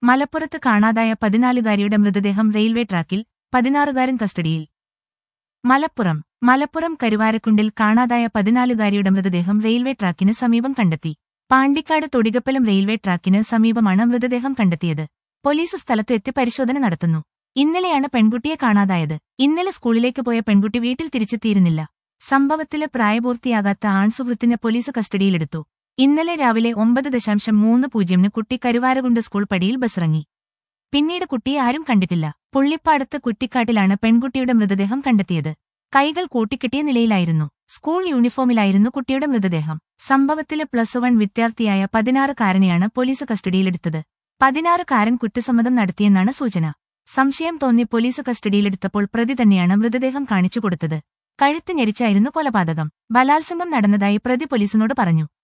മലപ്പുറത്ത് കാണാതായ പതിനാലുകാരിയുടെ മൃതദേഹം റെയിൽവേ ട്രാക്കിൽ പതിനാറുകാരൻ കസ്റ്റഡിയിൽ മലപ്പുറം മലപ്പുറം കരുവാരക്കുണ്ടിൽ കാണാതായ പതിനാലുകാരിയുടെ മൃതദേഹം റെയിൽവേ ട്രാക്കിന് സമീപം കണ്ടെത്തി പാണ്ടിക്കാട് തൊടികപ്പലം റെയിൽവേ ട്രാക്കിന് സമീപമാണ് മൃതദേഹം കണ്ടെത്തിയത് പോലീസ് സ്ഥലത്ത് എത്തി പരിശോധന നടത്തുന്നു ഇന്നലെയാണ് പെൺകുട്ടിയെ കാണാതായത് ഇന്നലെ സ്കൂളിലേക്ക് പോയ പെൺകുട്ടി വീട്ടിൽ തിരിച്ചെത്തിയിരുന്നില്ല സംഭവത്തില് പ്രായപൂർത്തിയാകാത്ത ആൺസുഹൃത്തിനെ പോലീസ് കസ്റ്റഡിയിലെടുത്തു ഇന്നലെ രാവിലെ ഒമ്പത് ദശാംശം മൂന്ന് പൂജ്യമിന് കുട്ടി കരുവാരകുണ്ട് സ്കൂൾ പടിയിൽ ബസ്സിറങ്ങി പിന്നീട് കുട്ടിയെ ആരും കണ്ടിട്ടില്ല പുള്ളിപ്പാടത്ത് കുറ്റിക്കാട്ടിലാണ് പെൺകുട്ടിയുടെ മൃതദേഹം കണ്ടെത്തിയത് കൈകൾ കൂട്ടിക്കെട്ടിയ നിലയിലായിരുന്നു സ്കൂൾ യൂണിഫോമിലായിരുന്നു കുട്ടിയുടെ മൃതദേഹം സംഭവത്തില് പ്ലസ് വൺ വിദ്യാർത്ഥിയായ പതിനാറുകാരനെയാണ് പോലീസ് കസ്റ്റഡിയിലെടുത്തത് പതിനാറുകാരൻ കുറ്റസമ്മതം നടത്തിയെന്നാണ് സൂചന സംശയം തോന്നി പോലീസ് കസ്റ്റഡിയിലെടുത്തപ്പോൾ പ്രതി തന്നെയാണ് മൃതദേഹം കാണിച്ചു കൊടുത്തത് കഴുത്ത് ഞെരിച്ചായിരുന്നു കൊലപാതകം ബലാത്സംഗം നടന്നതായി പ്രതി പോലീസിനോട് പറഞ്ഞു